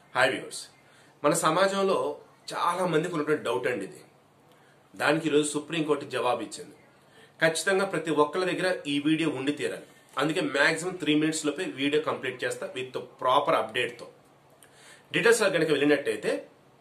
hi viewers మన సమాజంలో చాలా మందికి ఉన్నటువంటి డౌట్ అండి ఇది దానికి ఈరోజు సుప్రీంకోర్టు జవాబు ఇచ్చింది ఖచ్చితంగా ప్రతి ఒక్కరి దగ్గర ఈ వీడియో ఉండి తీరాలి అందుకే మాక్సిమం త్రీ మినిట్స్ లోపే వీడియో కంప్లీట్ చేస్తా విత్ ప్రాపర్ అప్డేట్తో డీటెయిల్స్ కనుక వెళ్ళినట్టయితే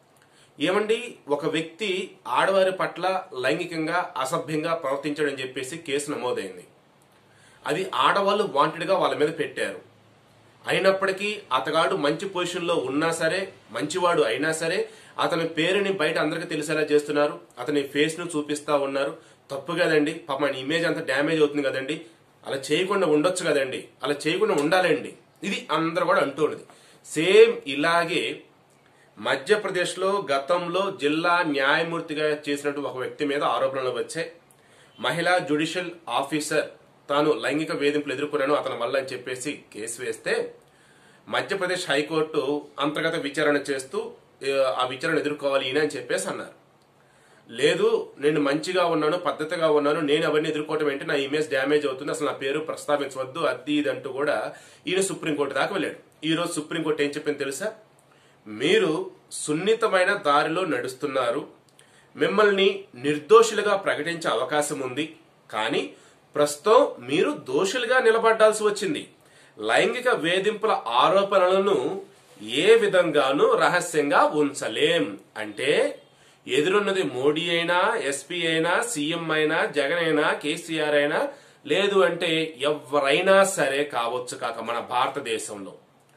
ఏమండి ఒక వ్యక్తి ఆడవారి పట్ల లైంగికంగా అసభ్యంగా ప్రవర్తించాడని చెప్పేసి కేసు నమోదైంది అది ఆడవాళ్ళు వాంటెడ్గా వాళ్ళ మీద పెట్టారు అయినప్పటికీ అతగాడు మంచి పొజిషన్లో ఉన్నా సరే మంచివాడు అయినా సరే అతని పేరుని బయట అందరికీ తెలిసేలా చేస్తున్నారు అతని ఫేస్ ను చూపిస్తా ఉన్నారు తప్పు కదండి పాప మన ఇమేజ్ అంతా డ్యామేజ్ అవుతుంది కదండి అలా చేయకుండా ఉండొచ్చు కదండి అలా చేయకుండా ఉండాలండి ఇది అందరూ కూడా అంటూ ఉన్నది సేమ్ ఇలాగే మధ్యప్రదేశ్లో గతంలో జిల్లా న్యాయమూర్తిగా చేసినట్టు ఒక వ్యక్తి మీద ఆరోపణలు వచ్చాయి మహిళా జ్యుడిషియల్ ఆఫీసర్ తాను లైంగిక వేధింపులు ఎదుర్కొన్నాను అతని వల్ల అని చెప్పేసి కేసు వేస్తే మధ్యప్రదేశ్ హైకోర్టు అంతర్గత విచారణ చేస్తూ ఏ, ఆ విచారణ ఎదుర్కోవాలి ఈయన అని చెప్పేసి అన్నారు లేదు నేను మంచిగా ఉన్నాను పద్ధతిగా ఉన్నాను నేను అవన్నీ ఎదుర్కోవటం ఏంటి నా ఇమేజ్ డ్యామేజ్ అవుతుంది అసలు నా పేరు ప్రస్తావించవద్దు అది ఇది అంటూ కూడా ఈయన సుప్రీంకోర్టు దాకా వెళ్ళాడు ఈ రోజు సుప్రీంకోర్టు ఏం చెప్పింది తెలుసా మీరు సున్నితమైన దారిలో నడుస్తున్నారు మిమ్మల్ని నిర్దోషులుగా ప్రకటించే అవకాశం ఉంది కానీ ప్రస్తుతం మీరు దోషులుగా నిలబడాల్సి వచ్చింది లైంగిక వేధింపుల ఆరోపణలను ఏ విధంగానూ రహస్యంగా ఉంచలేం అంటే ఎదురున్నది మోడీ అయినా ఎస్పీ అయినా సీఎం అయినా జగన్ అయినా కేసీఆర్ అయినా లేదు అంటే ఎవరైనా సరే కావచ్చు కాక మన భారతదేశంలో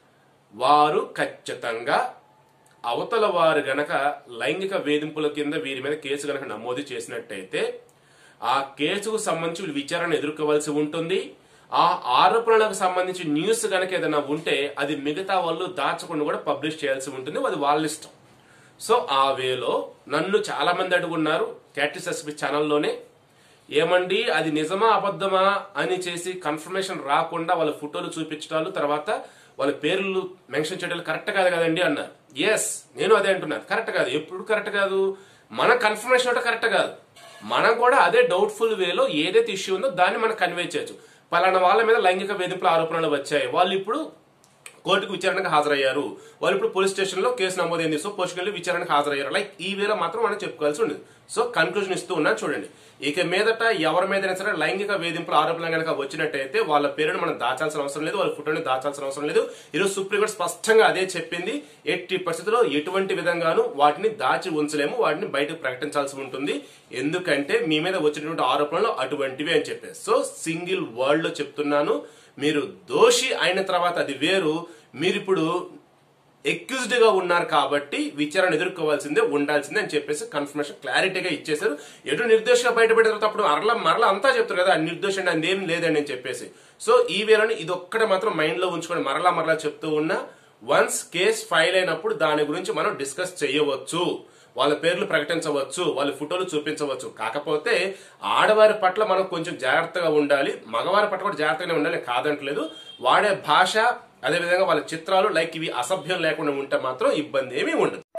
వారు ఖచ్చితంగా అవతల వారు గనక లైంగిక వేధింపుల కింద వీరి మీద కేసు గనక నమోదు చేసినట్టయితే ఆ కేసుకు సంబంధించి వీళ్ళు విచారణ ఎదుర్కోవాల్సి ఉంటుంది ఆ ఆరోపణలకు సంబంధించి న్యూస్ గనక ఏదైనా ఉంటే అది మిగతా వాళ్ళు దాచకుండా కూడా పబ్లిష్ చేయాల్సి ఉంటుంది అది వాళ్ళ ఇష్టం సో ఆ వేలో నన్ను చాలా మంది అడుగున్నారు క్యాటిస్ ఎస్పీ ఛానల్లోనే ఏమండి అది నిజమా అబద్ధమా అని చేసి కన్ఫర్మేషన్ రాకుండా వాళ్ళ ఫోటోలు చూపించడాలు తర్వాత వాళ్ళ పేర్లు మెన్షన్ చేయడాలు కరెక్ట్ కాదు కదండి అన్నారు ఎస్ నేను అదే అంటున్నాను కరెక్ట్ కాదు ఎప్పుడు కరెక్ట్ కాదు మన కన్ఫర్మేషన్ ఒకటి కరెక్ట్ కాదు మనం కూడా అదే డౌట్ఫుల్ వేలో ఏదైతే ఇష్యూ ఉందో దాన్ని మనం కన్వే చేయొచ్చు పలానా వాళ్ళ మీద లైంగిక వేధింపుల ఆరోపణలు వచ్చాయి వాళ్ళు ఇప్పుడు కోర్టుకు విచారణకు హాజరయ్యారు వాళ్ళు ఇప్పుడు పోలీస్ స్టేషన్ లో కేసు నమోదైంది సో పోషకెళ్ళి విచారణకు హాజరయ్యారు లైక్ ఈ వేళ మాత్రం మనం చెప్పుకోవాల్సి ఉంది సో కన్క్లూజన్ ఇస్తూ ఉన్నాను చూడండి ఇక మీదట ఎవరి మీదైనా సరే లైంగిక వేధింపుల ఆరోపణలు కనుక వచ్చినట్టయితే వాళ్ళ పేరును మనం దాచాల్సిన అవసరం లేదు వాళ్ళ ఫోటోని దాచాల్సిన అవసరం లేదు ఈరోజు సుప్రీంకోర్టు స్పష్టంగా అదే చెప్పింది ఎట్టి పరిస్థితుల్లో ఎటువంటి విధంగానూ వాటిని దాచి ఉంచలేము వాటిని బయటకు ప్రకటించాల్సి ఉంటుంది ఎందుకంటే మీ మీద వచ్చినటువంటి ఆరోపణలు అటువంటివి అని చెప్పేసి సో సింగిల్ వర్డ్ లో చెప్తున్నాను మీరు దోషి అయిన తర్వాత అది వేరు మీరు ఇప్పుడు ఎక్యూజ్డ్ గా ఉన్నారు కాబట్టి విచారణ ఎదుర్కోవాల్సిందే ఉండాల్సిందే అని చెప్పేసి కన్ఫర్మేషన్ క్లారిటీగా ఇచ్చేశారు ఎటు నిర్దోషిగా బయటపడిన తర్వాత అప్పుడు మరలా మరలా అంతా చెప్తారు కదా నిర్దోషం అంటే అందేం లేదండి అని చెప్పేసి సో ఈ వేళని ఇది ఒక్కటే మాత్రం మైండ్ లో ఉంచుకొని మరలా మరలా చెప్తూ ఉన్నా వన్స్ కేస్ ఫైల్ అయినప్పుడు దాని గురించి మనం డిస్కస్ చేయవచ్చు వాళ్ళ పేర్లు ప్రకటించవచ్చు వాళ్ళ ఫోటోలు చూపించవచ్చు కాకపోతే ఆడవారి పట్ల మనం కొంచెం జాగ్రత్తగా ఉండాలి మగవారి పట్ల కూడా జాగ్రత్తగానే ఉండాలి కాదంటలేదు వాడే భాష అదేవిధంగా వాళ్ళ చిత్రాలు లైక్ ఇవి అసభ్యం లేకుండా ఉంటే మాత్రం ఇబ్బంది ఏమీ ఉండదు